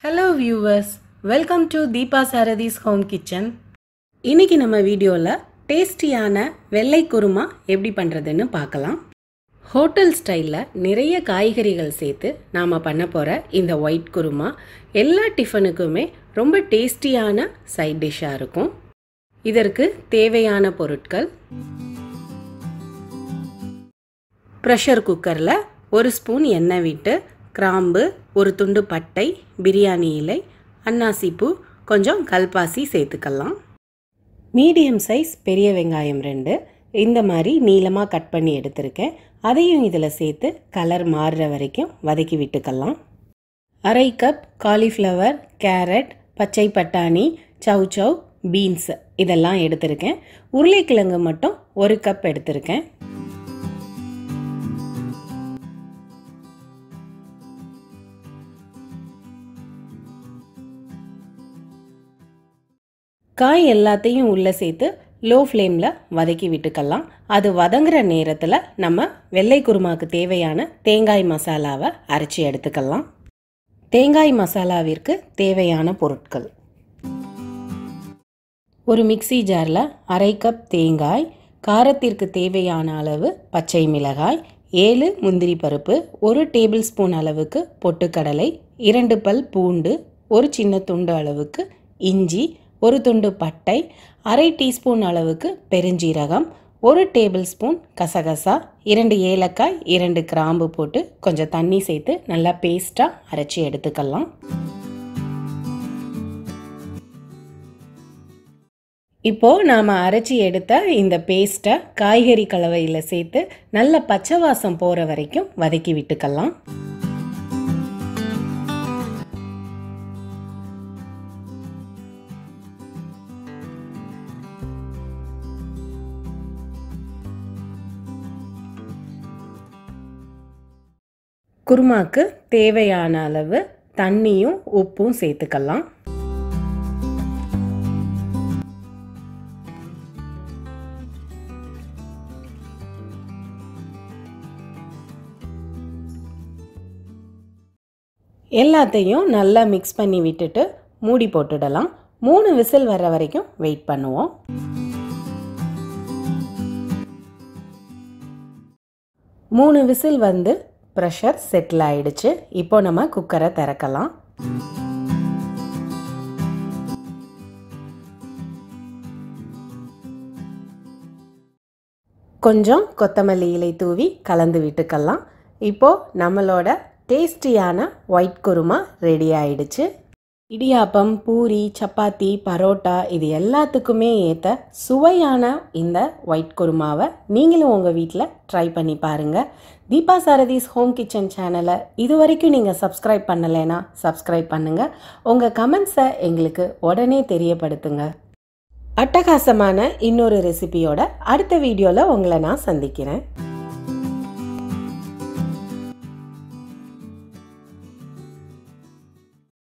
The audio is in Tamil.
hello viewers welcome to Deepa Saradhi's home kitchen இன்னைக்கு நம்ம வீடியோவில் டேஸ்டியான வெள்ளை குருமா எப்படி பண்ணுறதுன்னு பார்க்கலாம் ஹோட்டல் ஸ்டைலில் நிறைய காய்கறிகள் சேர்த்து நாம் பண்ண போகிற இந்த ஒயிட் குருமா எல்லா டிஃபனுக்குமே ரொம்ப டேஸ்டியான சைட் டிஷ்ஷாக இருக்கும் இதற்கு தேவையான பொருட்கள் ப்ரெஷர் குக்கரில் ஒரு ஸ்பூன் எண்ணெய் விட்டு கிராம்பு ஒரு துண்டு பட்டை பிரியாணி இலை அன்னாசிப்பூ கொஞ்சம் கல்பாசி சேர்த்துக்கலாம் மீடியம் சைஸ் பெரிய வெங்காயம் ரெண்டு இந்த மாதிரி நீளமாக கட் பண்ணி எடுத்திருக்கேன் அதையும் இதில் சேர்த்து கலர் மாறுற வரைக்கும் வதக்கி விட்டுக்கலாம் அரை கப் காலிஃப்ளவர் கேரட் பச்சை பட்டாணி சவ் சவ் பீன்ஸ் இதெல்லாம் எடுத்திருக்கேன் உருளைக்கிழங்கு மட்டும் ஒரு கப் எடுத்திருக்கேன் காய் எல்லாத்தையும் உள்ளே சேர்த்து லோ ஃப்ளேமில் வதக்கி விட்டுக்கலாம் அது வதங்குற நேரத்தில் நம்ம வெள்ளை குருமாவுக்கு தேவையான தேங்காய் மசாலாவை அரைச்சி எடுத்துக்கலாம் தேங்காய் மசாலாவிற்கு தேவையான பொருட்கள் ஒரு மிக்சி ஜாரில் அரை கப் தேங்காய் காரத்திற்கு தேவையான அளவு பச்சை மிளகாய் ஏழு முந்திரி பருப்பு ஒரு டேபிள் ஸ்பூன் அளவுக்கு பொட்டுக்கடலை இரண்டு பல் பூண்டு ஒரு சின்ன துண்டு அளவுக்கு இஞ்சி ஒரு துண்டு பட்டை அரை டீஸ்பூன் அளவுக்கு பெருஞ்சீரகம் ஒரு டேபிள் ஸ்பூன் கசகசா இரண்டு ஏலக்காய் இரண்டு கிராம்பு போட்டு கொஞ்சம் தண்ணி சேர்த்து நல்லா பேஸ்ட்டாக அரைச்சி எடுத்துக்கலாம் இப்போது நாம் அரைச்சி எடுத்த இந்த பேஸ்ட்டை காய்கறி கலவையில் சேர்த்து நல்ல பச்சை வாசம் போகிற வரைக்கும் வதக்கி விட்டுக்கலாம் குருமாக்கு தேவையான அளவு தண்ணியும் உப்பும் சேர்த்துக்கலாம் எல்லாத்தையும் நல்லா மிக்ஸ் பண்ணி விட்டுட்டு மூடி போட்டுடலாம் மூணு விசில் வர்ற வரைக்கும் வெயிட் பண்ணுவோம் மூணு விசில் வந்து ப்ரெஷர் செட்டில் ஆயிடுச்சு இப்போ நம்ம குக்கரை திறக்கலாம் கொஞ்சம் கொத்தமல்லி இலை தூவி கலந்து விட்டுக்கலாம் இப்போது நம்மளோட டேஸ்டியான ஒயிட் குருமா ரெடி ஆயிடுச்சு இடியாப்பம் பூரி சப்பாத்தி பரோட்டா இது எல்லாத்துக்குமே ஏற்ற சுவையான இந்த ஒயிட் குருமாவை நீங்களும் உங்கள் வீட்டில் ட்ரை பண்ணி பாருங்கள் தீபா சாரதிஸ் ஹோம் கிச்சன் சேனலை இது வரைக்கும் நீங்கள் சப்ஸ்கிரைப் பண்ணலைன்னா சப்ஸ்கிரைப் பண்ணுங்கள் உங்கள் கமெண்ட்ஸை எங்களுக்கு உடனே தெரியப்படுத்துங்க அட்டகாசமான இன்னொரு ரெசிபியோட அடுத்த வீடியோவில் உங்களை நான் சந்திக்கிறேன்